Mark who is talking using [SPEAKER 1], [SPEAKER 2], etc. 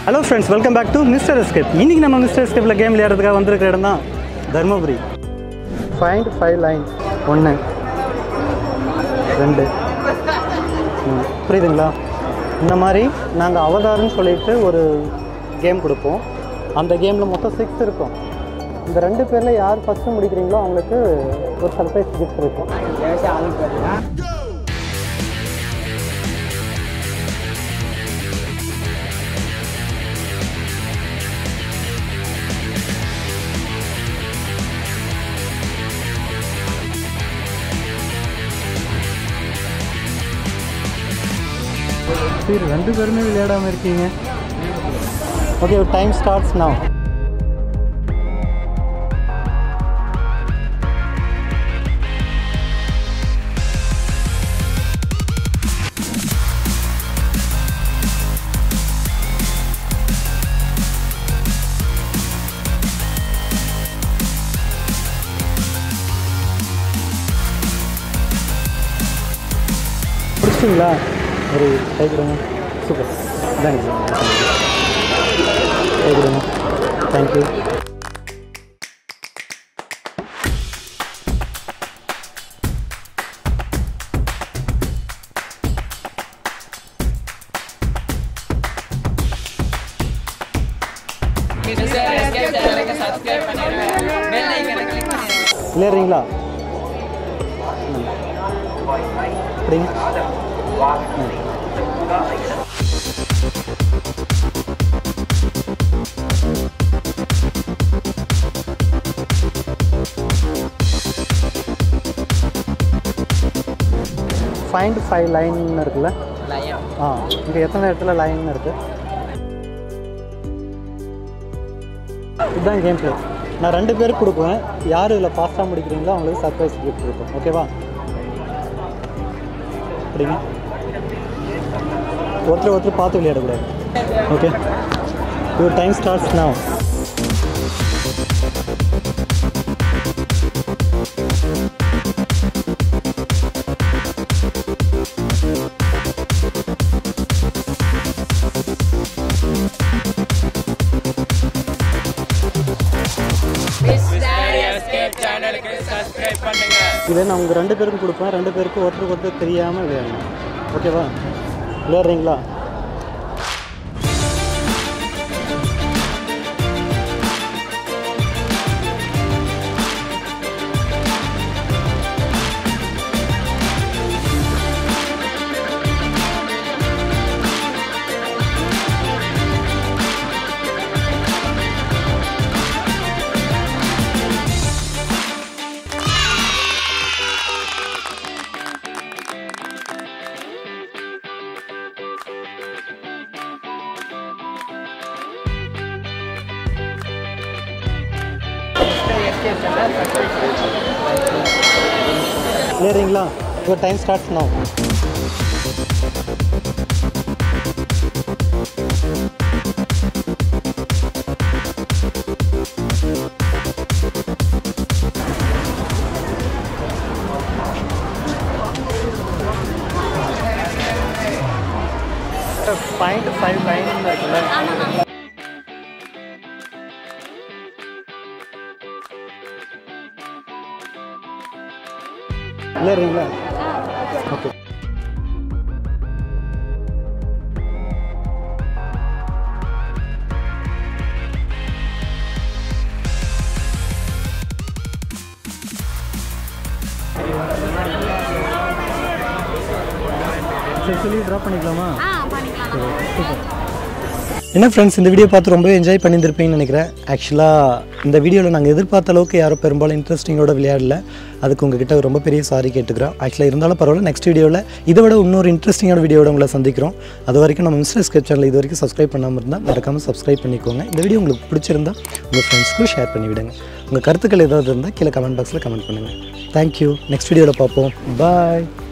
[SPEAKER 1] Hello friends welcome back to mister escape இன்னைக்கு நம்ம mister எஸ்கேப்பில் game விளையாடுறதுக்காக வந்திருக்கிற இடம் தான் தருமபுரி ஃபைண்ட் ஃபைவ் லைன்ஸ் ஒன்று ரெண்டு மூணு. புரியுதுங்களா இந்த மாதிரி நாங்கள் அவதாரம்னு சொல்லிட்டு ஒரு கேம் கொடுப்போம் அந்த கேமில் மொத்தம் சிக்ஸ் இருக்கும் இந்த ரெண்டு பேரில் யார் ஃபஸ்ட்டு முடிக்கிறீங்களோ அவங்களுக்கு ஒரு சர்ப்ரைஸ் கிஃப்ட் இருக்கும் சரி ரெண்டு பேருமே விளையாடாமல் இருக்கீங்க ஓகே டைம் ஸ்டார்ட்ஸ் now பிடிச்சிங்களா ஒரு கை கொடுங்க சூப்பர் தேங்க்ஸ் கை கொடுங்க தேங்க்யூ விளையாடுறீங்களா ம். அப்படிங்க ஃபைண்ட் ஃபைவ் லைன் இருக்குல்ல ஆ இங்கே எத்தனை இடத்துல லைன் இருக்கு இதுதான் கேம் ப்ளே நான் ரெண்டு பேருக்கு கொடுக்குவேன் யார் இதில் ஃபாஸ்ட்டாக முடிக்கிறீங்களோ அவங்களுக்கு சர்ப்ரைஸ் கிஃப்ட் இருக்கும் ஓகேவா அப்படிங்க ஒருத்தர் ஒருத்தர் பார்த்து விளையாடக்கூடாது okay your time starts now இதை நான் உங்கள் ரெண்டு பேருக்கும் கொடுப்பேன் ரெண்டு பேருக்கும் ஒருத்தருக்கு ஒருத்தர் தெரியாமல் விளையாடணும் ஓகேவா விளையாடுறீங்களா விளையாடுறீங்களா your time starts now find five line இருக்குல்ல விளையாடுறீங்களா ஓகே சொல்லி ட்ராப் பண்ணிக்கலாமா
[SPEAKER 2] ஆ பண்ணிக்கலாம்
[SPEAKER 1] என்ன ஃப்ரெண்ட்ஸ் இந்த வீடியோ பார்த்து ரொம்பவே என்ஜாய் பண்ணியிருப்பீங்கன்னு நினைக்கிறேன் ஆக்சுவலாக இந்த வீடியோவில் நாங்கள் எதிர்பார்த்த அளவுக்கு யாரும் பெரும்பாலும் இன்ட்ரெஸ்டிங்கோட விளையாடல அதுக்கு உங்ககிட்ட ரொம்ப பெரிய சாரி கேட்டுக்கிறோம் ஆக்சுவலாக இருந்தாலும் பரவாயில்ல நெக்ஸ்ட் வீடியோவில் இதை விட இன்னொரு இன்ட்ரெஸ்டிங்கான வீடியோட உங்களை சந்திக்கிறோம் அது வரைக்கும் நம்ம மிஸ்டர் ஸ்கெப் சேனல் இது வரைக்கும் சப்ஸ்கிரைப் பண்ணாமல் இருந்தால் மறக்காமல் சப்ஸ்கிரைப் பண்ணிக்கோங்க இந்த வீடியோ உங்களுக்கு பிடிச்சிருந்தா உங்கள் ஃப்ரெண்ட்ஸ்க்கும் ஷேர் பண்ணி விடுங்க உங்கள் கருத்துக்கள் ஏதாவது இருந்தால் கீழே கமெண்ட் பாக்ஸில் கமெண்ட் பண்ணுங்கள் தேங்க்யூ நெக்ஸ்ட் வீடியோவில் பார்ப்போம் பாய்